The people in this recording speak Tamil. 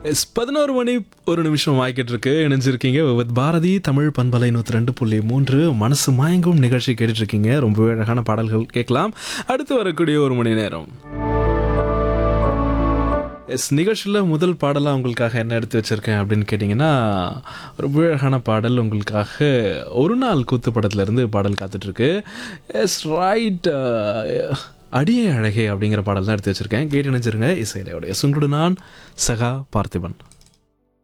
எஸ் பதினோரு மணி ஒரு நிமிஷம் ஆகிக்கிட்டு இருக்கு இணைஞ்சிருக்கீங்க வித் பாரதி தமிழ் பண்பலை நூற்றி ரெண்டு புள்ளி மூன்று மனசு மயங்கும் நிகழ்ச்சி கேட்டுட்டு இருக்கீங்க ரொம்பவே அழகான பாடல்கள் கேட்கலாம் அடுத்து வரக்கூடிய ஒரு மணி நேரம் எஸ் நிகழ்ச்சியில் முதல் பாடலாக உங்களுக்காக என்ன எடுத்து வச்சுருக்கேன் அப்படின்னு கேட்டிங்கன்னா ரொம்ப அழகான பாடல் உங்களுக்காக ஒரு நாள் கூத்து படத்துலேருந்து பாடல் காத்துட்ருக்கு எஸ் ரைட் அடியே அழகே அப்படிங்கிற பாடல் தான் எடுத்து வச்சுருக்கேன் கேட்டு நினைச்சிருங்க இசையிலையோட எஸ் உங்களோட நான் சகா பார்த்திபன்